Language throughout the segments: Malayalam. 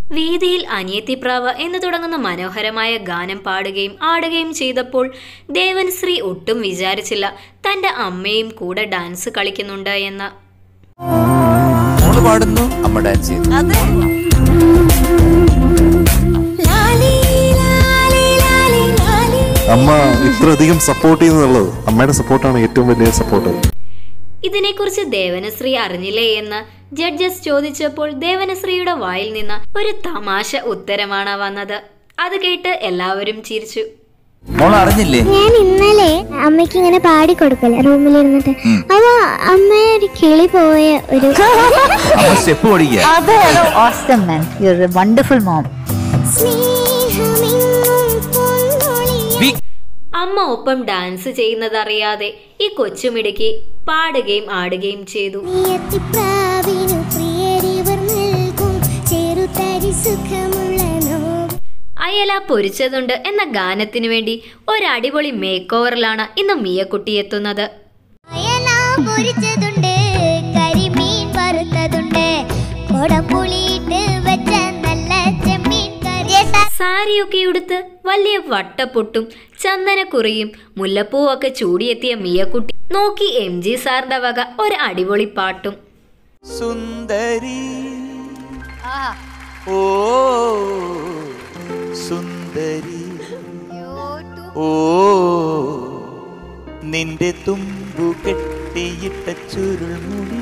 വേദിയിൽ അനിയത്തിപ്രാവ് എന്ന് തുടങ്ങുന്ന മനോഹരമായ ഗാനം പാടുകയും ആടുകയും ചെയ്തപ്പോൾ ദേവൻശ്രീ ഒട്ടും വിചാരിച്ചില്ല തന്റെ അമ്മയും കൂടെ ഡാൻസ് കളിക്കുന്നുണ്ട് എന്ന് മോള് പാടുന്നു അമ്മ ഡാൻസ് ചെയ്യുന്നു അതെ അമ്മ ഇത്രയധികം സപ്പോർട്ട് ചെയ്യുന്നുള്ളത് അമ്മയുടെ സപ്പോർട്ടാണ് ഏറ്റവും വലിയ സപ്പോർട്ട് ഇതിനെക്കുറിച്ച് ദേവനശ്രീ അറിഞ്ഞില്ലേ എന്ന് ജഡ്ജസ് ചോദിച്ചപ്പോൾ ദേവനശ്രീയുടെ വായിൽ നിന്ന് ഒരു തമാശ ഉത്തരമാണ് വന്നത് അത് കേട്ട് എല്ലാവരും ചിരിച്ചു മോൾ അറിഞ്ഞില്ലേ ഞാൻ ഇന്നലെ അമ്മയ്ക്ക് ഇങ്ങനെ പാടി കൊടുക്കല്ലേ റൂമിലിരുന്നിട്ട് അപ്പൊ അമ്മ ഒരു കിളി പോയ ഒരു അമ്മ സ്റ്റെപ്പ് പഠിക്കുക അതെ awesome man you are a wonderful mom അമ്മ ഒപ്പം ഡാൻസ് ചെയ്യുന്നത് അറിയാതെ ഈ കൊച്ചുമിടുക്കി പാടുകയും ആടുകയും ചെയ്തു നിയത്തിപ്രാവിനു പ്രിയരിവർ നൽകും ചെറുതരി സുഖമുള്ള നോവ് അയല പൊരിച്ചതുണ്ട് എന്ന ഗാനത്തിനു വേണ്ടി ഒരടിപൊളി മേക്ക് ഓവറിലാണ് ഇന്ന് മിയക്കുട്ടി എത്തുന്നത് അയല പൊരിച്ചതുണ്ട് കരിമീൻ വറുത്തതുണ്ട് കൊടപ്പുളിയിട്ട് വെച്ച നല്ല ചെമ്മീൻ കറി സാരിയൊക്കെ ഉടുത്ത് വലിയ വട്ടപ്പൊട്ടും ചന്ദനക്കുറിയും മുല്ലപ്പൂവൊക്കെ ചൂടിയെത്തിയ മിയക്കുട്ടി നോക്കി എം ജി സാറിന്റെ വക ഒരു അടിപൊളി പാട്ടും സുന്ദരി ഓ സുന്ദരി ഓ നിന്റെ തുമ്പു കെട്ടിയിട്ട ചുരുൾമുടി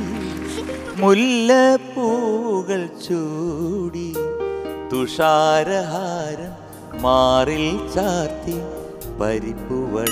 മുല്ലപ്പൂകൾ ചൂടി തുഷാരഹാരം മാറിൽ ചാർത്തി പരിപ്പുവട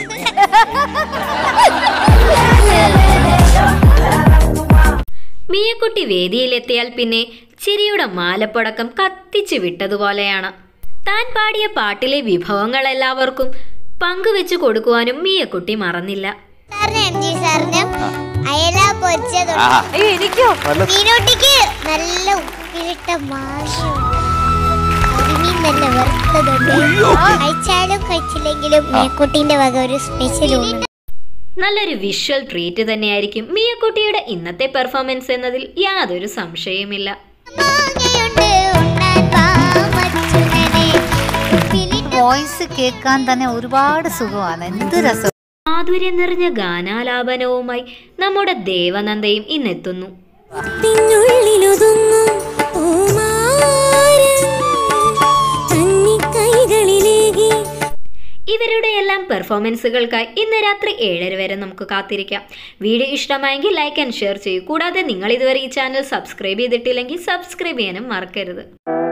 മിയക്കുട്ടി വേദിയിലെത്തിയാൽ പിന്നെ ചിരിയുടെ മാലപ്പടക്കം കത്തിച്ചു വിട്ടതുപോലെയാണ് താൻ പാടിയ പാട്ടിലെ വിഭവങ്ങൾ എല്ലാവർക്കും പങ്കുവെച്ചു കൊടുക്കുവാനും മിയക്കുട്ടി മറന്നില്ല സാറിന് എം ജി സാറിന് അയല പൊരിച്ചതുണ്ട് ആഹാ അയ്യോ എനിക്കോ മീനോട്ടിക്ക് നല്ല ഉപ്പിലിട്ട മാഷും കരിമീൻ നല്ല വറുത്തതുണ്ട് കഴിച്ചാലും കഴിച്ചില്ലെങ്കിലും മേക്കുട്ടീന്റെ വക ഒരു സ്പെഷ്യൽ ഉണ്ട് നല്ലൊരു വിഷ്വൽ ട്രീറ്റ് തന്നെയായിരിക്കും മിയക്കുട്ടിയുടെ ഇന്നത്തെ പെർഫോമൻസ് എന്നതിൽ യാതൊരു സംശയമില്ല മാങ്ങയുണ്ട് ഉണ്ണാൻ വാ മച്ചുനനെ. ഉപ്പിലിട്ട വോയിസ് കേൾക്കാൻ തന്നെ ഒരുപാട് സുഖമാണ് എന്ത് രസം മാധുര്യം നിറഞ്ഞ ഗാനാലാപനവുമായി നമ്മുടെ ദേവനന്ദയും ഇന്നെത്തുന്നു പിന്നുള്ളിലൊതുങ്ങും പൂമാരം കന്നിക്കൈകളിലേകി ഇവരുടെ എല്ലാം പെർഫോമൻസുകൾക്കായി ഇന്ന് രാത്രി ഏഴര വരെ നമുക്ക് കാത്തിരിക്കാം വീഡിയോ ഇഷ്ടമായെങ്കിൽ ലൈക്ക് ആൻഡ് ഷെയർ ചെയ്യൂ കൂടാതെ നിങ്ങൾ ഇതുവരെ ഈ ചാനൽ സബ്സ്ക്രൈബ് ചെയ്തിട്ടില്ലെങ്കിൽ സബ്സ്ക്രൈബ് ചെയ്യാനും മറക്കരുത്